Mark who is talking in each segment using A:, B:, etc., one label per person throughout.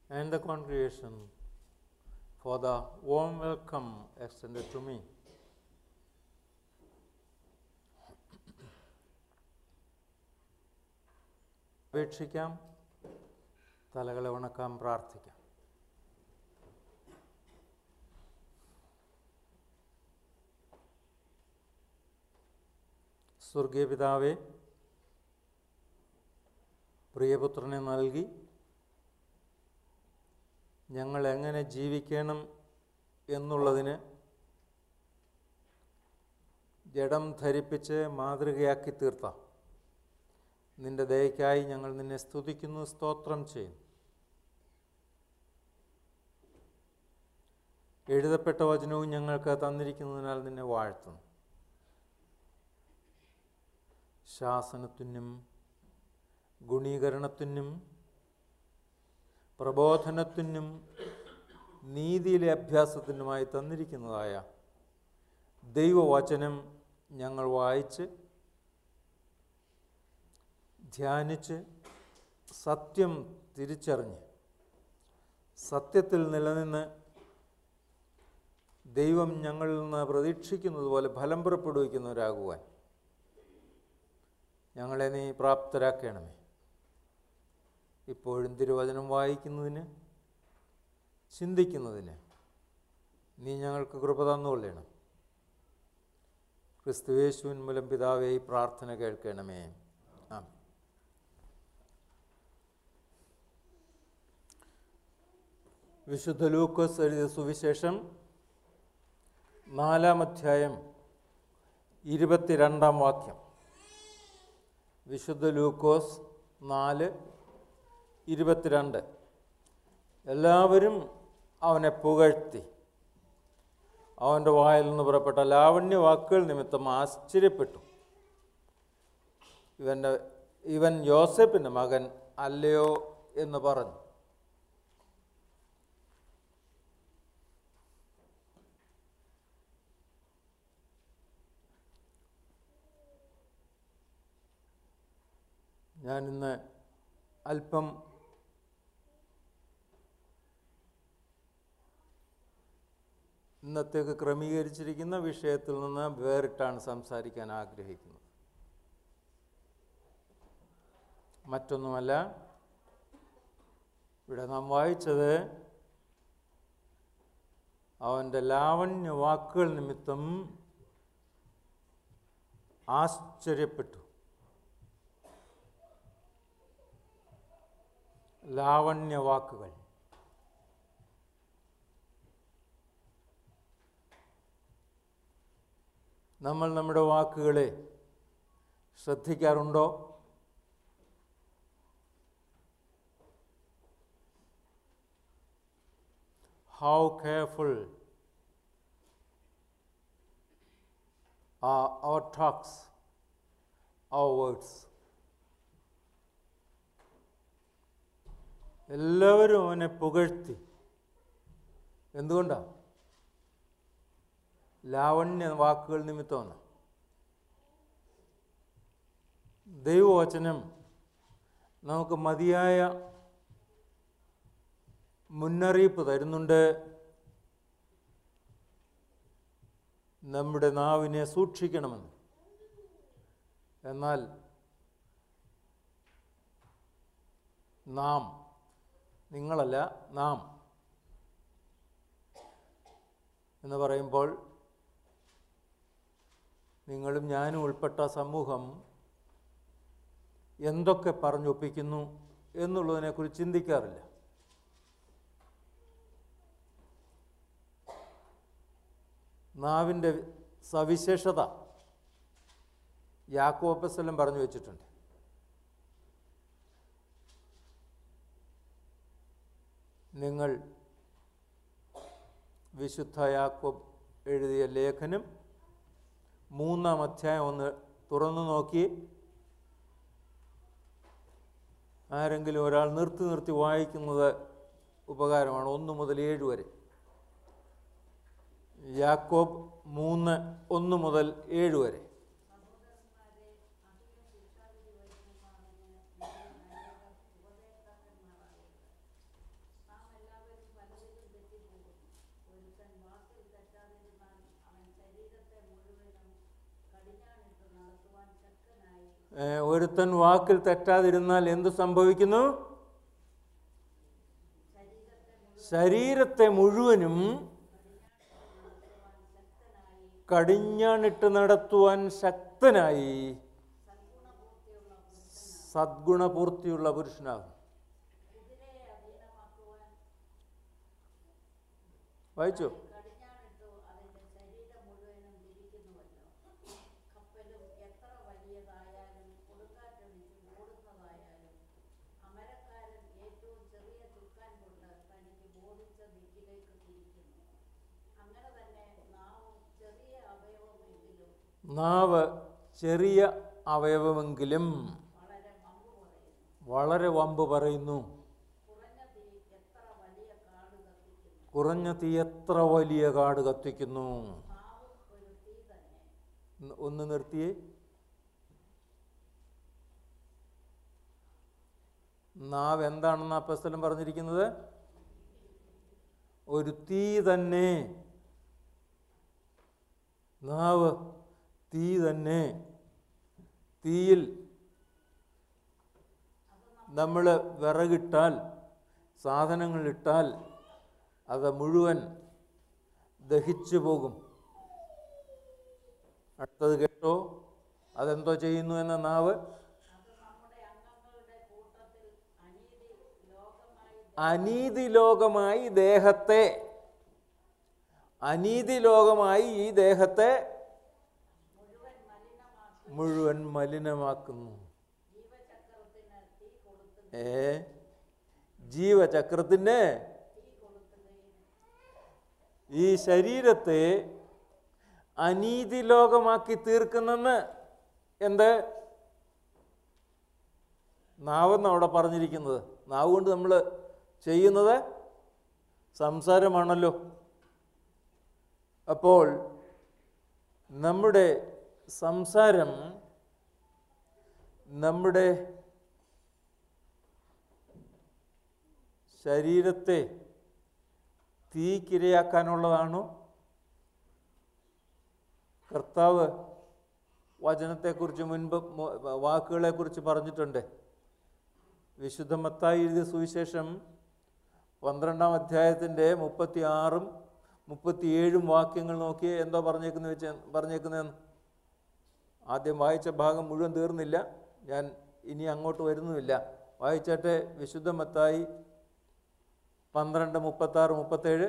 A: and the congregation for the warm welcome extended to me. അപേക്ഷിക്കാം തലകളെ ഉണക്കാം പ്രാർത്ഥിക്കാം സ്വർഗീയ പിതാവേ പ്രിയപുത്രനെ നൽകി ഞങ്ങൾ എങ്ങനെ ജീവിക്കണം എന്നുള്ളതിന് ജഡം ധരിപ്പിച്ച് മാതൃകയാക്കി തീർത്ത നിന്റെ ദയക്കായി ഞങ്ങൾ നിന്നെ സ്തുതിക്കുന്നു സ്തോത്രം ചെയ്യുന്നു എഴുതപ്പെട്ട വചനവും ഞങ്ങൾക്ക് തന്നിരിക്കുന്നതിനാൽ നിന്നെ വാഴ്ത്തുന്നു ശാസനത്തിനും ഗുണീകരണത്തിനും പ്രബോധനത്തിനും നീതിയിലെ അഭ്യാസത്തിനുമായി തന്നിരിക്കുന്നതായ ദൈവവചനം ഞങ്ങൾ വായിച്ച് ധ്യാനിച്ച് സത്യം തിരിച്ചറിഞ്ഞ് സത്യത്തിൽ നിലനിന്ന് ദൈവം ഞങ്ങളിൽ നിന്ന് പ്രതീക്ഷിക്കുന്നത് പോലെ ഫലം പുറപ്പെടുവിക്കുന്നവരാകുവാൻ ഞങ്ങളെ നീ പ്രാപ്തരാക്കണമേ ഇപ്പോഴും തിരുവചനം വായിക്കുന്നതിന് ചിന്തിക്കുന്നതിന് നീ ഞങ്ങൾക്ക് കൃപ തന്നുകൊള്ളണം ക്രിസ്തുവേശുവിൻ മൂലം പിതാവേ ഈ പ്രാർത്ഥന കേൾക്കണമേ ആ വിശുദ്ധ ലൂക്കോസ് എഴുതിയ സുവിശേഷം നാലാം അധ്യായം ഇരുപത്തിരണ്ടാം വാക്യം വിശുദ്ധ ലൂക്കോസ് നാല് ഇരുപത്തിരണ്ട് എല്ലാവരും അവനെ പുകഴ്ത്തി അവൻ്റെ വായിൽ നിന്ന് പുറപ്പെട്ട ലാവണ്യ വാക്കുകൾ നിമിത്തം ആശ്ചര്യപ്പെട്ടു ഇവൻ്റെ ഇവൻ യോസെഫിൻ്റെ മകൻ അല്ലയോ എന്ന് പറഞ്ഞു ഞാനിന്ന് അല്പം ഇന്നത്തേക്ക് ക്രമീകരിച്ചിരിക്കുന്ന വിഷയത്തിൽ നിന്ന് വേറിട്ടാണ് സംസാരിക്കാൻ ആഗ്രഹിക്കുന്നത് മറ്റൊന്നുമല്ല ഇവിടെ നാം വായിച്ചത് അവൻ്റെ ലാവണ്യ വാക്കുകൾ നിമിത്തം ആശ്ചര്യപ്പെട്ടു ലാവണ്യ വാക്കുകൾ നമ്മൾ നമ്മുടെ വാക്കുകളെ ശ്രദ്ധിക്കാറുണ്ടോ how careful are our talks, our words. എല്ലാവരും അവനെ പുകഴ്ത്തി എന്തുകൊണ്ടാണ് ലാവണ്യ വാക്കുകൾ നിമിത്തമാണ് ദൈവവചനം നമുക്ക് മതിയായ മുന്നറിയിപ്പ് തരുന്നുണ്ട് നമ്മുടെ നാവിനെ സൂക്ഷിക്കണമെന്ന് എന്നാൽ നാം നിങ്ങളല്ല നാം എന്ന് പറയുമ്പോൾ നിങ്ങളും ഞാനും ഉൾപ്പെട്ട സമൂഹം എന്തൊക്കെ പറഞ്ഞൊപ്പിക്കുന്നു എന്നുള്ളതിനെക്കുറിച്ച് ചിന്തിക്കാറില്ല നാവിൻ്റെ സവിശേഷത യാക്കോപ്പസ്വലം പറഞ്ഞു വെച്ചിട്ടുണ്ട് നിങ്ങൾ വിശുദ്ധ യാക്കോബ് എഴുതിയ ലേഖനം മൂന്നാം അധ്യായം ഒന്ന് തുറന്നു നോക്കി ആരെങ്കിലും ഒരാൾ നിർത്തി നിർത്തി വായിക്കുന്നത് ഉപകാരമാണ് ഒന്ന് മുതൽ ഏഴ് വരെ യാക്കോബ് മൂന്ന് ഒന്ന് മുതൽ ഏഴ് വരെ ഒരുത്തൻ വാക്കിൽ തെറ്റാതിരുന്നാൽ എന്തു സംഭവിക്കുന്നു ശരീരത്തെ മുഴുവനും കടിഞ്ഞാണിട്ട് നടത്തുവാൻ ശക്തനായി സദ്ഗുണപൂർത്തിയുള്ള പുരുഷനാകും വായിച്ചോ
B: കടിഞ്ഞാണിട്ടു അതിന്റെ ശരീരം മുഴുവനും തിരിക്കുന്നുവല്ലോ കപ്പലും എത്ര വലിയതായാലും കൊടുങ്കാറ്റടിച്ച് ഓടുന്നതായാലും അമരക്കാരൻ ഏറ്റവും ചെറിയ ചുക്കാൻ കൊണ്ട് തനിക്ക് ബോധിച്ച ദിക്കിലേക്ക് തിരിക്കുന്നു അങ്ങനെ തന്നെ നാവും ചെറിയ അവയവമെങ്കിലും
A: നാവ് ചെറിയ അവയവമെങ്കിലും
B: വളരെ മമ്പ് പറയുന്നു
A: വളരെ വമ്പ് പറയുന്നു
B: കുറഞ്ഞ തീ എത്ര വലിയ കാട് കത്തിക്കുന്നു
A: കുറഞ്ഞ തീ എത്ര വലിയ കാട് കത്തിക്കുന്നു
B: നാവും ഒരു തീ തന്നെ
A: ഒന്ന് ഒന്ന് നിർത്തിയേ നാവ് എന്താണെന്ന് അപ്പസ്തലം പറഞ്ഞിരിക്കുന്നത് ഒരു തീ തന്നെ നാവ് തീ തന്നെ തീയിൽ നമ്മൾ വിറകിട്ടാൽ സാധനങ്ങളിട്ടാൽ അത് മുഴുവൻ ദഹിച്ചു പോകും അടുത്തത് കേട്ടോ അതെന്തോ ചെയ്യുന്നു എന്ന നാവ്
B: അത് നമ്മുടെ അംഗങ്ങളുടെ കൂട്ടത്തിൽ അനീതി ലോകമായി
A: അനീതി ലോകമായി ദേഹത്തെ അനീതി ലോകമായി ഈ ദേഹത്തെ
B: മുഴുവൻ മലിനമാക്കി
A: മുഴുവൻ മലിനമാക്കുന്നു
B: ജീവചക്രത്തിന് തീ കൊടുത്തു
A: ഏ ജീവചക്രത്തിന്
B: തീ കൊടുക്കുകയും
A: ഈ ശരീരത്തെ അനീതി ലോകമാക്കി തീർക്കുന്നെന്ന് എന്ത് നാവെന്ന് അവിടെ പറഞ്ഞിരിക്കുന്നത് നാവ് കൊണ്ട് നമ്മൾ ചെയ്യുന്നത് സംസാരമാണല്ലോ അപ്പോൾ നമ്മുടെ സംസാരം നമ്മുടെ ശരീരത്തെ തീക്കിരയാക്കാനുള്ളതാണോ കർത്താവ് വചനത്തെക്കുറിച്ച് മുൻപ് മു- വാക്കുകളെക്കുറിച്ച് പറഞ്ഞിട്ടുണ്ട് വിശുദ്ധ മത്തായി എഴുതിയ സുവിശേഷം പന്ത്രണ്ടാം അധ്യായത്തിൻ്റെ മുപ്പത്തി ആറും മുപ്പത്തിയേഴും വാക്യങ്ങൾ നോക്കി എന്തോ പറഞ്ഞേക്കുന്ന വെച്ച് പറഞ്ഞേക്കുന്നതെന്ന് ആദ്യം വായിച്ച ഭാഗം മുഴുവൻ തീർന്നില്ല ഞാൻ ഇനി അങ്ങോട്ട് വരുന്നുമില്ല വായിച്ചാട്ടെ വിശുദ്ധ മത്തായി പന്ത്രണ്ട് മുപ്പത്താറ് മുപ്പത്തേഴ്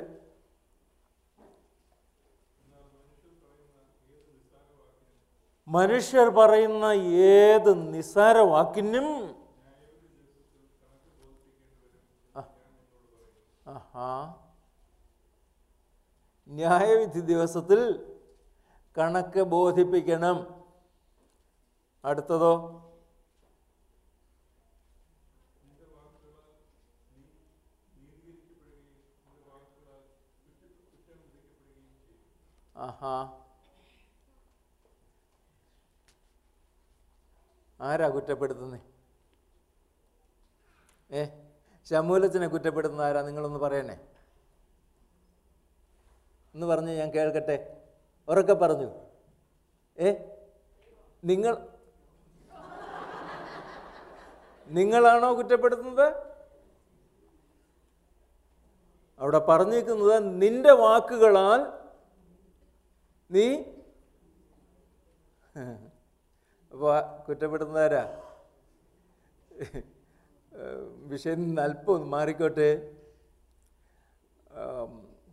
A: മനുഷ്യർ പറയുന്ന ഏത് നിസ്സാര വാക്കിനും ആ. ആഹാ ന്യായവിധി ദിവസത്തിൽ കണക്ക് ബോധിപ്പിക്കണം അടുത്തതോ ആഹാ ആരാ കുറ്റപ്പെടുത്തുന്നേ ഏ ശമൂലത്തിനെ കുറ്റപ്പെടുത്തുന്ന ആരാ നിങ്ങളൊന്ന് പറയണേ എന്ന് പറഞ്ഞ് ഞാൻ കേൾക്കട്ടെ ഉറക്കെ പറഞ്ഞു ഏ നിങ്ങൾ നിങ്ങളാണോ കുറ്റപ്പെടുത്തുന്നത് അവിടെ പറഞ്ഞിരിക്കുന്നത് നിന്റെ വാക്കുകളാൽ നീ അപ്പോൾ കുറ്റപ്പെടുത്തുന്നവരാ വിഷയം നിന്ന് അല്പം ഒന്ന് മാറിക്കോട്ടെ ആം,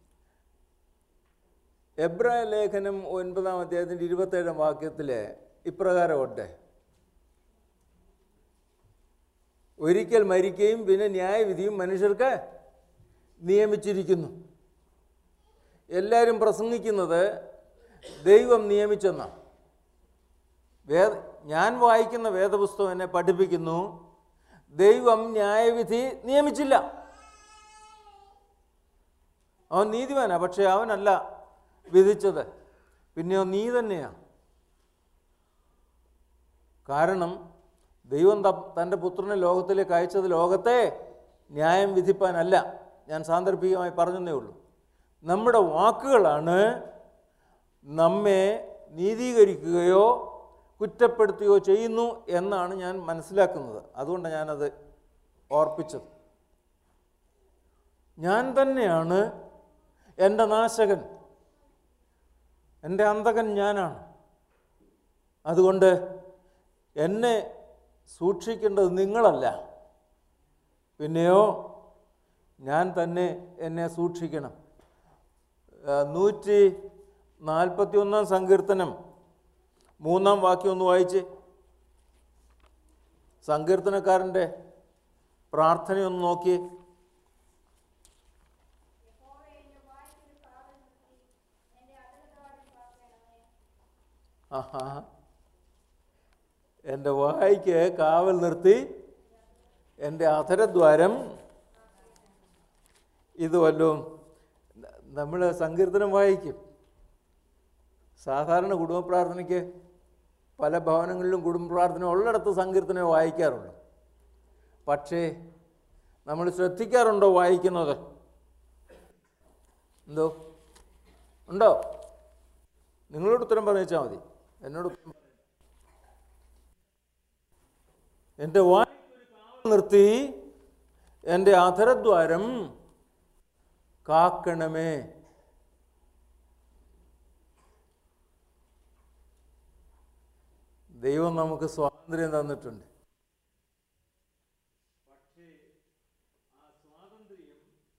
A: എബ്രായ ലേഖനം ഒൻപതാം അധ്യായത്തിൻ്റെ ഇരുപത്തേഴാം വാക്യത്തിൽ ഇപ്രകാരമുണ്ട് ഒരിക്കൽ മരിക്കുകയും പിന്നെ ന്യായവിധിയും മനുഷ്യർക്ക് നിയമിച്ചിരിക്കുന്നു എല്ലാവരും പ്രസംഗിക്കുന്നത് ദൈവം നിയമിച്ചെന്നാണ് വേദ ഞാൻ വായിക്കുന്ന വേദപുസ്തകം എന്നെ പഠിപ്പിക്കുന്നു ദൈവം ന്യായവിധി നിയമിച്ചില്ല അവൻ നീതിമാനാ പക്ഷെ അവനല്ല വിധിച്ചത് പിന്നെയോ നീ തന്നെയാ കാരണം ദൈവം ത- തൻ്റെ പുത്രനെ ലോകത്തിലേക്ക് അയച്ചത് ലോകത്തെ ന്യായം വിധിപ്പാനല്ല ഞാൻ സാന്ദർഭികമായി പറഞ്ഞതേ ഉള്ളൂ നമ്മുടെ വാക്കുകളാണ് നമ്മെ നീതീകരിക്കുകയോ കുറ്റപ്പെടുത്തുകയോ ചെയ്യുന്നു എന്നാണ് ഞാൻ മനസ്സിലാക്കുന്നത് അതുകൊണ്ട് ഞാനത് ഓർപ്പിച്ചത് ഞാൻ തന്നെയാണ് എൻ്റെ നാശകൻ എൻ്റെ അന്തകൻ ഞാനാണ് അതുകൊണ്ട് എന്നെ സൂക്ഷിക്കേണ്ടത് നിങ്ങളല്ല പിന്നെയോ ഞാൻ തന്നെ എന്നെ സൂക്ഷിക്കണം ആ, നൂറ്റി നാൽപ്പത്തി ഒന്നാം സങ്കീർത്തനം മൂന്നാം വാക്യം ഒന്ന് വായിച്ച് സങ്കീർത്തനക്കാരൻ്റെ പ്രാർത്ഥനയൊന്ന് നോക്കിയേ
B: യഹോവേ, എന്റെ വായ്പിന് കാവൽ നിർത്തി, എന്റെ അകലദ്വാരം കാക്കണമേ.
A: ആഹാ എൻ്റെ വായിക്ക് കാവൽ നിർത്തി എൻ്റെ അധരദ്വാരം ഇത് വല്ലതും നമ്മൾ സങ്കീർത്തനം വായിക്കും സാധാരണ കുടുംബ പ്രാർത്ഥനയ്ക്ക് പല ഭവനങ്ങളിലും കുടുംബ പ്രാർത്ഥന ഉള്ളിടത്ത് സങ്കീർത്തനം വായിക്കാറുള്ളൂ പക്ഷേ നമ്മൾ ശ്രദ്ധിക്കാറുണ്ടോ വായിക്കുന്നത് എന്തോ ഉണ്ടോ നിങ്ങളോട് ഉത്തരം പറഞ്ഞാൽ മതി എന്നോട് ഉത്തരം പറ- എൻ്റെ വായ നിർത്തി എൻ്റെ അധരദ്വാരം കാക്കണമേ ദൈവം നമുക്ക് സ്വാതന്ത്ര്യം തന്നിട്ടുണ്ട് പക്ഷേ ആ സ്വാതന്ത്ര്യം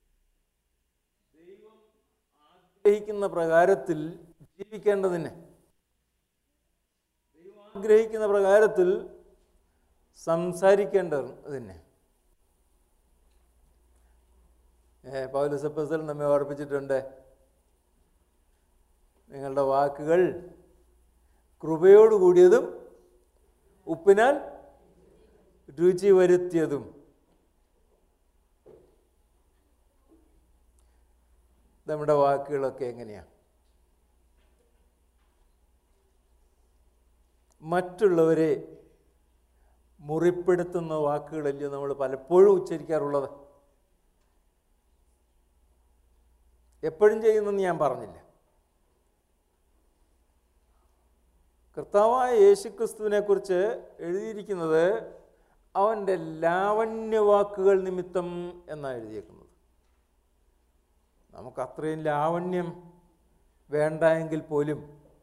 A: ദൈവം ആഗ്രഹിക്കുന്ന പ്രകാരത്തിൽ ജീവിക്കേണ്ടതിന് ദൈവം ആഗ്രഹിക്കുന്ന പ്രകാരത്തിൽ സംസാരിക്കേണ്ടതിന് ഏ പൗലസപ്പസൽ നമ്മെ ഓർപ്പിച്ചിട്ടുണ്ട് നിങ്ങളുടെ വാക്കുകൾ കൃപയോട് കൂടിയതും ഉപ്പിനാൽ രുചി വരുത്തിയതും നമ്മുടെ വാക്കുകളൊക്കെ എങ്ങനെയാണ് മറ്റുള്ളവരെ മുറിപ്പെടുത്തുന്ന വാക്കുകളല്ലയോ നമ്മൾ പലപ്പോഴും ഉച്ചരിക്കാറുള്ളത് എപ്പോഴും ചെയ്യുന്നെന്ന് ഞാൻ പറഞ്ഞില്ല കർത്താവായ യേശുക്രിസ്തുവിനെ കുറിച്ച് എഴുതിയിരിക്കുന്നത് അവൻ്റെ ലാവണ്യവാക്കുകൾ നിമിത്തം എന്നാണ് എഴുതിയേക്കുന്നത് നമുക്ക് അത്രയും ലാവണ്യം വേണ്ട എങ്കിൽ പോലും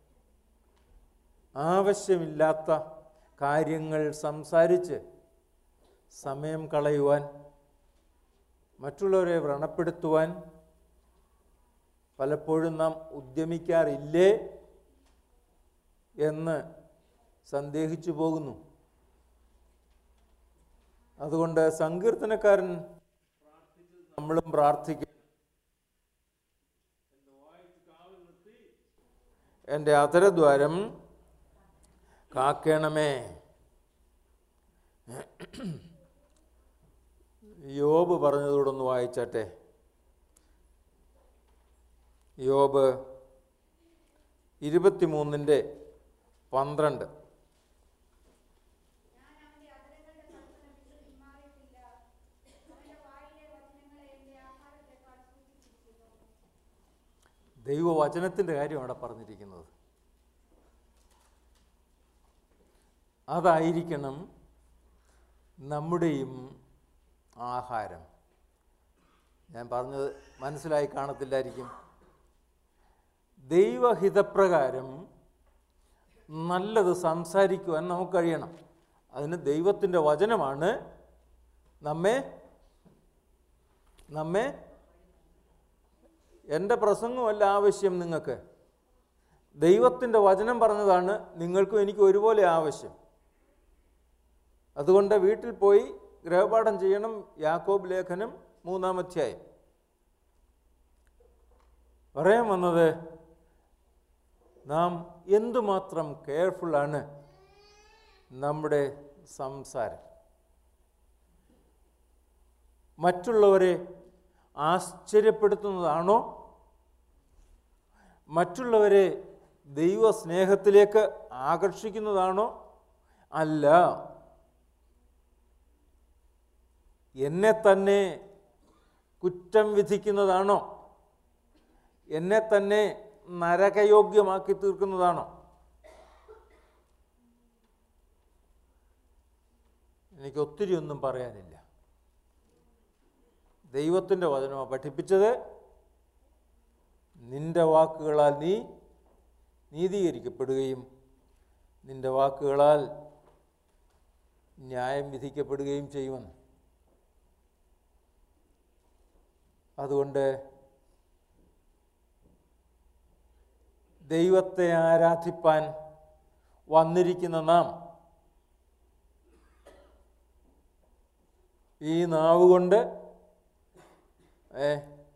A: ആവശ്യമില്ലാത്ത കാര്യങ്ങൾ സംസാരിച്ച് സമയം കളയുവാൻ മറ്റുള്ളവരെ വ്രണപ്പെടുത്തുവാൻ പലപ്പോഴും നാം ഉദ്യമിക്കാറില്ലേ എന്ന് സന്ദേഹിച്ചു പോകുന്നു അതുകൊണ്ട് സങ്കീർത്തനക്കാരൻ പ്രാർത്ഥിച്ചത് നമ്മളും പ്രാർത്ഥിക്കും എൻ്റെ അധരദ്വാരം കാക്കണമേ യോബ് പറഞ്ഞതുകൂടെ ഒന്ന് വായിച്ചാട്ടെ യോബ് ഇരുപത്തിമൂന്നിൻ്റെ പന്ത്രണ്ട്
B: ഞാൻ അവന്റെ അധരങ്ങളുടെ കൽപ്പന വിട്ടു പിന്മാറിയിട്ടില്ല. അവന്റെ വായിലെ വചനങ്ങളെ എന്റെ ആഹാരത്തെക്കാൾ സൂക്ഷിച്ചിരിക്കുന്നു.
A: ദൈവവചനത്തിൻ്റെ കാര്യം അവിടെ പറഞ്ഞിരിക്കുന്നത് അതായിരിക്കണം നമ്മുടെയും ആഹാരം ഞാൻ പറഞ്ഞത് മനസ്സിലായി കാണത്തില്ലായിരിക്കും ദൈവഹിതപ്രകാരം നല്ലത് സംസാരിക്കുവാൻ നമുക്ക് കഴിയണം അതിന് ദൈവത്തിൻ്റെ വചനമാണ് നമ്മെ നമ്മെ എൻ്റെ പ്രസംഗമല്ല ആവശ്യം നിങ്ങൾക്ക് ദൈവത്തിൻ്റെ വചനം പറഞ്ഞതാണ് നിങ്ങൾക്കും എനിക്കും ഒരുപോലെ ആവശ്യം അതുകൊണ്ട് വീട്ടിൽ പോയി ഗൃഹപാഠം ചെയ്യണം യാക്കോബ് ലേഖനം മൂന്നാം അധ്യായം പറയാൻ വന്നത് നാം എന്തുമാത്രം കെയർഫുള്ളാണ് നമ്മുടെ സംസാരം മറ്റുള്ളവരെ ആശ്ചര്യപ്പെടുത്തുന്നതാണോ മറ്റുള്ളവരെ ദൈവസ്നേഹത്തിലേക്ക് ആകർഷിക്കുന്നതാണോ അല്ല എന്നെ തന്നെ കുറ്റം വിധിക്കുന്നതാണോ എന്നെ തന്നെ നരകയോഗ്യമാക്കി തീർക്കുന്നതാണോ എനിക്ക് ഒത്തിരി ഒന്നും പറയാനില്ല ദൈവത്തിൻ്റെ വചനമാണ് പഠിപ്പിച്ചത് നിന്റെ വാക്കുകളാൽ നീ നീതീകരിക്കപ്പെടുകയും നിന്റെ വാക്കുകളാൽ ന്യായം വിധിക്കപ്പെടുകയും ചെയ്യുമെന്ന് അതുകൊണ്ട് ദൈവത്തെ ആരാധിപ്പാൻ വന്നിരിക്കുന്ന നാം ഈ നാവ് കൊണ്ട് ഏ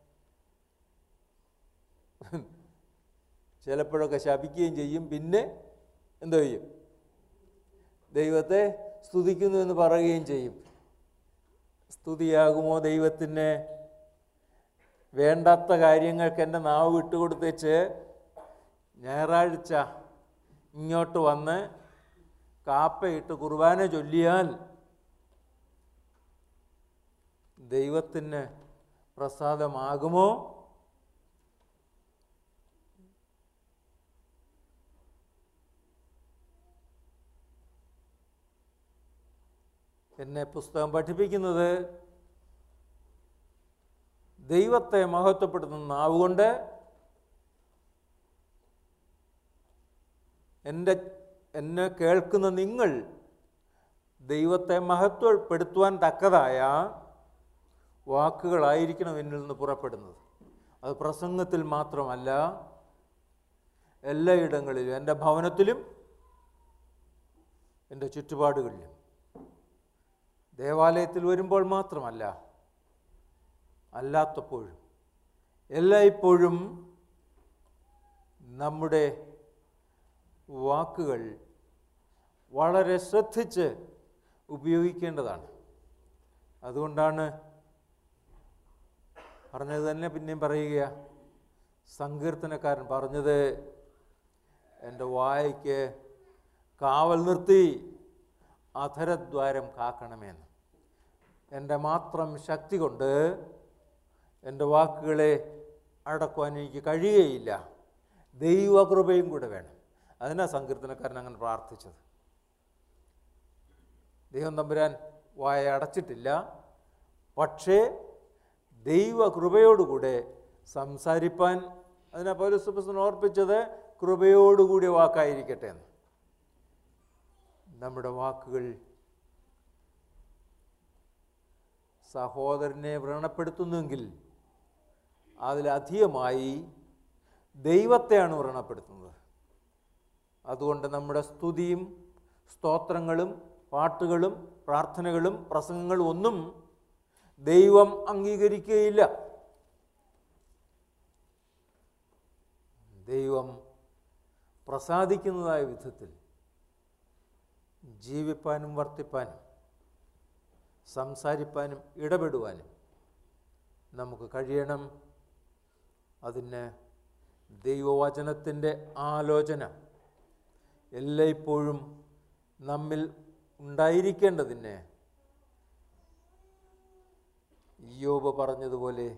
A: ചിലപ്പോഴൊക്കെ ശപിക്കുകയും ചെയ്യും പിന്നെ എന്തോ ചെയ്യും ദൈവത്തെ സ്തുതിക്കുന്നു എന്ന് പറയുകയും ചെയ്യും സ്തുതിയാകുമോ ദൈവത്തിന് വേണ്ടാത്ത കാര്യങ്ങൾക്ക് എൻ്റെ നാവ് വിട്ടുകൊടുത്തേച്ച് ഞായറാഴ്ച ഇങ്ങോട്ട് വന്ന് കാപ്പയിട്ട് കുർബാന ചൊല്ലിയാൽ ദൈവത്തിന് പ്രസാദമാകുമോ എന്നെ പുസ്തകം പഠിപ്പിക്കുന്നത് ദൈവത്തെ മഹത്വപ്പെടുത്തുന്ന നാവുകൊണ്ട് എൻ്റെ എന്നെ കേൾക്കുന്ന നിങ്ങൾ ദൈവത്തെ മഹത്വപ്പെടുത്തുവാൻ തക്കതായ വാക്കുകളായിരിക്കണം എന്നിൽ നിന്ന് പുറപ്പെടുന്നത് അത് പ്രസംഗത്തിൽ മാത്രമല്ല എല്ലായിടങ്ങളിലും എൻ്റെ ഭവനത്തിലും എൻ്റെ ചുറ്റുപാടുകളിലും ദേവാലയത്തിൽ വരുമ്പോൾ മാത്രമല്ല അല്ലാത്തപ്പോഴും എല്ലായ്പ്പോഴും നമ്മുടെ വാക്കുകൾ വളരെ ശ്രദ്ധിച്ച് ഉപയോഗിക്കേണ്ടതാണ് അതുകൊണ്ടാണ് പറഞ്ഞത് തന്നെ പിന്നെയും പറയുക സങ്കീർത്തനക്കാരൻ പറഞ്ഞത് എൻ്റെ വായ്ക്ക് കാവൽ നിർത്തി അധരദ്വാരം കാക്കണമെന്ന് എൻ്റെ മാത്രം ശക്തി കൊണ്ട് എൻ്റെ വാക്കുകളെ അടക്കുവാൻ എനിക്ക് കഴിയുകയില്ല ദൈവകൃപയും കൂടെ വേണം അതിനാ സങ്കീർത്തനക്കാരൻ അങ്ങനെ പ്രാർത്ഥിച്ചത് ദൈവം തമ്പുരാൻ വായ അടച്ചിട്ടില്ല പക്ഷേ ദൈവകൃപയോടുകൂടെ സംസാരിപ്പാൻ അതിനാ പൗരസ്തുപസ്തൻ ഓർപ്പിച്ചത് കൃപയോടുകൂടിയ വാക്കായിരിക്കട്ടെ എന്ന് നമ്മുടെ വാക്കുകൾ സഹോദരനെ വ്രണപ്പെടുത്തുന്നെങ്കിൽ അതിലധികമായി ദൈവത്തെയാണ് വ്രണപ്പെടുത്തുന്നത് അതുകൊണ്ട് നമ്മുടെ സ്തുതിയും സ്തോത്രങ്ങളും പാട്ടുകളും പ്രാർത്ഥനകളും പ്രസംഗങ്ങളും ഒന്നും ദൈവം അംഗീകരിക്കുകയില്ല ദൈവം പ്രസാദിക്കുന്നതായ വിധത്തിൽ ജീവിപ്പാനും വർത്തിപ്പാനും സംസാരിപ്പാനും ഇടപെടുവാനും നമുക്ക് കഴിയണം അതിന് ദൈവവചനത്തിൻ്റെ ആലോചന എല്ലായ്പ്പോഴും നമ്മിൽ ഉണ്ടായിരിക്കേണ്ടതിന് യോബ് പറഞ്ഞതുപോലെ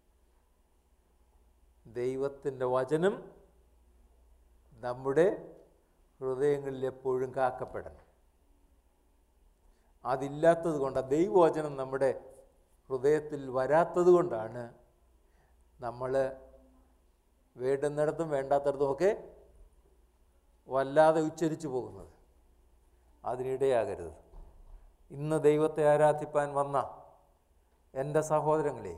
A: ദൈവത്തിൻ്റെ വചനം നമ്മുടെ ഹൃദയങ്ങളിൽ എപ്പോഴും കാക്കപ്പെടണം അതില്ലാത്തത് കൊണ്ട് ദൈവവചനം നമ്മുടെ ഹൃദയത്തിൽ വരാത്തത് കൊണ്ടാണ് നമ്മൾ വേണ്ടുന്നിടത്തും വേണ്ടാത്തിടത്തുമൊക്കെ വല്ലാതെ ഉച്ചരിച്ചു പോകുന്നത് അതിനിടയാകരുത് ഇന്ന് ദൈവത്തെ ആരാധിപ്പാൻ വന്ന എൻ്റെ സഹോദരങ്ങളെ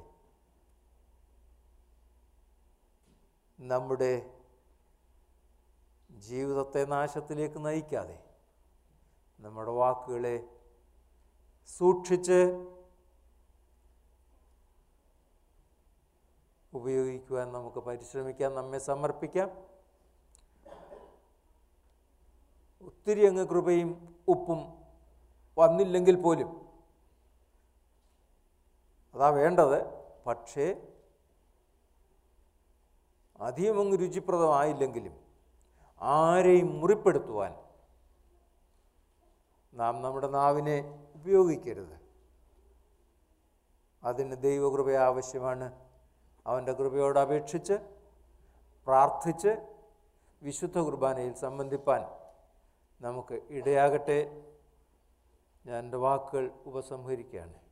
A: നമ്മുടെ ജീവിതത്തെ നാശത്തിലേക്ക് നയിക്കാതെ നമ്മുടെ വാക്കുകളെ സൂക്ഷിച്ച് ഉപയോഗിക്കുവാൻ നമുക്ക് പരിശ്രമിക്കാം നമ്മെ സമർപ്പിക്കാം ഒത്തിരി അങ്ങ് കൃപയും ഉപ്പും വന്നില്ലെങ്കിൽ പോലും അതാ വേണ്ടത് പക്ഷേ അധികം അങ്ങ് രുചിപ്രദമായില്ലെങ്കിലും ആരെയും മുറിപ്പെടുത്തുവാൻ നാം നമ്മുടെ നാവിനെ ഉപയോഗിക്കരുത് അതിന് ദൈവകൃപ ആവശ്യമാണ് അവൻ്റെ കൃപയോട് അപേക്ഷിച്ച് പ്രാർത്ഥിച്ച് വിശുദ്ധ കുർബാനയിൽ സംബന്ധിപ്പാൻ നമുക്ക് ഇടയാകട്ടെ ഞാൻ എൻ്റെ വാക്കുകൾ ഉപസംഹരിക്കുകയാണ്